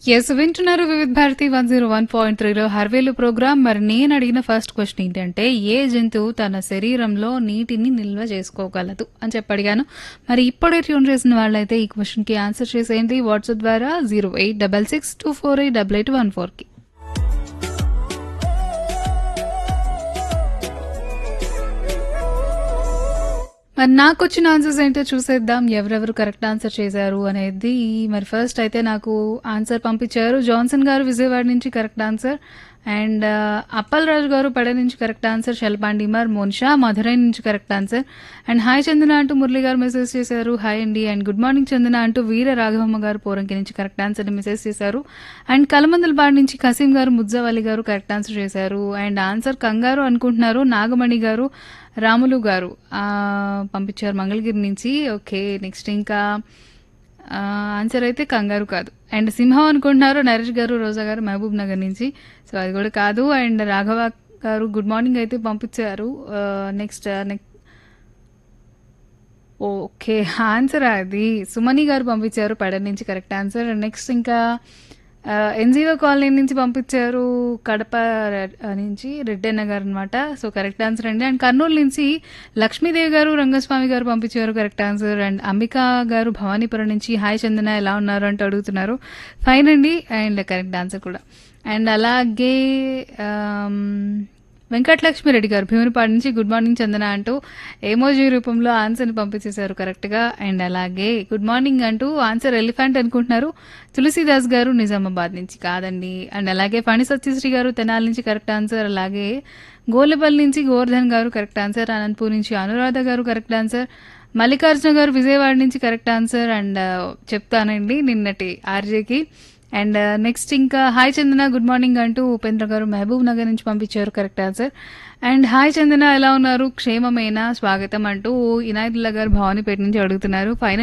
yes వింటున్నారు Vividh Bharati one zero one point త్రీలో హర్వేలు ప్రోగ్రామ్ మరి నేను అడిగిన ఫస్ట్ క్వశ్చన్ ఏంటంటే ఏ జంతువు తన శరీరంలో నీటిని నిల్వ చేసుకోగలదు అని చెప్పి అడిగాను మరి ఇప్పుడే ట్యూన్ చేసిన వాళ్ళైతే ఈ క్వశ్చన్కి ఆన్సర్ చేసేయండి వాట్సాప్ ద్వారా zero eight double six two four eight double eight one ఫోర్కి మరి నాకు వచ్చిన ఆన్సర్స్ ఏంటో చూసేద్దాం ఎవరెవరు కరెక్ట్ ఆన్సర్ చేశారు అనేది మరి ఫస్ట్ అయితే నాకు ఆన్సర్ పంపించారు జాన్సన్ గారు విజయవాడ నుంచి correct answer and Appal Raju garu పడ నుంచి కరెక్ట్ ఆన్సర్ శల్పాండిమర్ మోన్షా మధురై నుంచి correct answer and hi Chandana అంటూ మురళి గారు మెసేజ్ చేశారు హాయ్ అండి అండ్ గుడ్ మార్నింగ్ చందన అంటూ వీర రాఘవమ్మ గారు పోరంకి నుంచి కరెక్ట్ ఆన్సర్ మెసేజ్ చేశారు అండ్ కలమందలబాడ్ నుంచి కసీం గారు ముజ్జావలి గారు కరెక్ట్ ఆన్సర్ చేశారు అండ్ ఆన్సర్ కంగారు అనుకుంటున్నారు నాగమణి గారు రాములు గారు ఆ, పంపించారు మంగళగిరి నుంచి ఓకే నెక్స్ట్ ఇంకా ఆ, ఆన్సర్ అయితే కంగారు కాదు అండ్ సింహం అనుకుంటున్నారు నరేష్ గారు రోజా గారు మహబూబ్ నగర్ నుంచి సో అది కూడా కాదు అండ్ రాఘవ గారు గుడ్ మార్నింగ్ అయితే పంపించారు ఆ, నెక్స్ట్ నెక్స్ట్ ఓకే ఆన్సర్ అది సుమని గారు పంపించారు పడ నుంచి కరెక్ట్ ఆన్సర్ నెక్స్ట్ ఇంకా ఎన్జిఓ కాలనీ నుంచి పంపించారు కడప రెడ్- నుంచి రెడ్డన్న గారు అనమాట సో కరెక్ట్ ఆన్సర్ అండి అండ్ కర్నూలు నుంచి లక్ష్మీదేవి గారు రంగస్వామి గారు పంపించారు కరెక్ట్ ఆన్సర్ అండ్ అంబికా గారు భవానీపురం నుంచి హాయ్ చందన ఎలా ఉన్నారు అంటూ అడుగుతున్నారు ఫైన్ అండి అండ్ కరెక్ట్ ఆన్సర్ కూడా అండ్ అలాగే ఆమ్, వెంకటలక్ష్మి రెడ్డి గారు భీమునిపాడు నుంచి గుడ్ మార్నింగ్ చందన అంటూ ఏమోజీ రూపంలో ఆన్సర్ని పంపించేశారు కరెక్ట్గా అండ్ అలాగే గుడ్ మార్నింగ్ అంటూ ఆన్సర్ ఎలిఫెంట్ అనుకుంటున్నారు తులసీదాస్ గారు నిజామాబాద్ నుంచి కాదండి అండ్ అలాగే ఫణి సత్యశ్రీ గారు తెనాలి నుంచి కరెక్ట్ ఆన్సర్ అలాగే గోలపల్లి నుంచి గోవర్ధన్ గారు కరెక్ట్ ఆన్సర్ అనంతపూర్ నుంచి అనురాధ గారు కరెక్ట్ ఆన్సర్ మల్లికార్జున గారు విజయవాడ నుంచి కరెక్ట్ ఆన్సర్ అండ్ చెప్తానండి నిన్నటి ఆర్జేకి అండ్ నెక్స్ట్ ఇంకా హాయ్ చందన గుడ్ మార్నింగ్ అంటూ ఉపేంద్ర గారు మహబూబ్ నగర్ నుంచి పంపించారు correct answer and hi Chandana ఎలా ఉన్నారు క్షేమమేనా స్వాగతం అంటూ ఇనాయతుల్లా గారు భవానీపేట నుంచి అడుగుతున్నారు ఫైనల్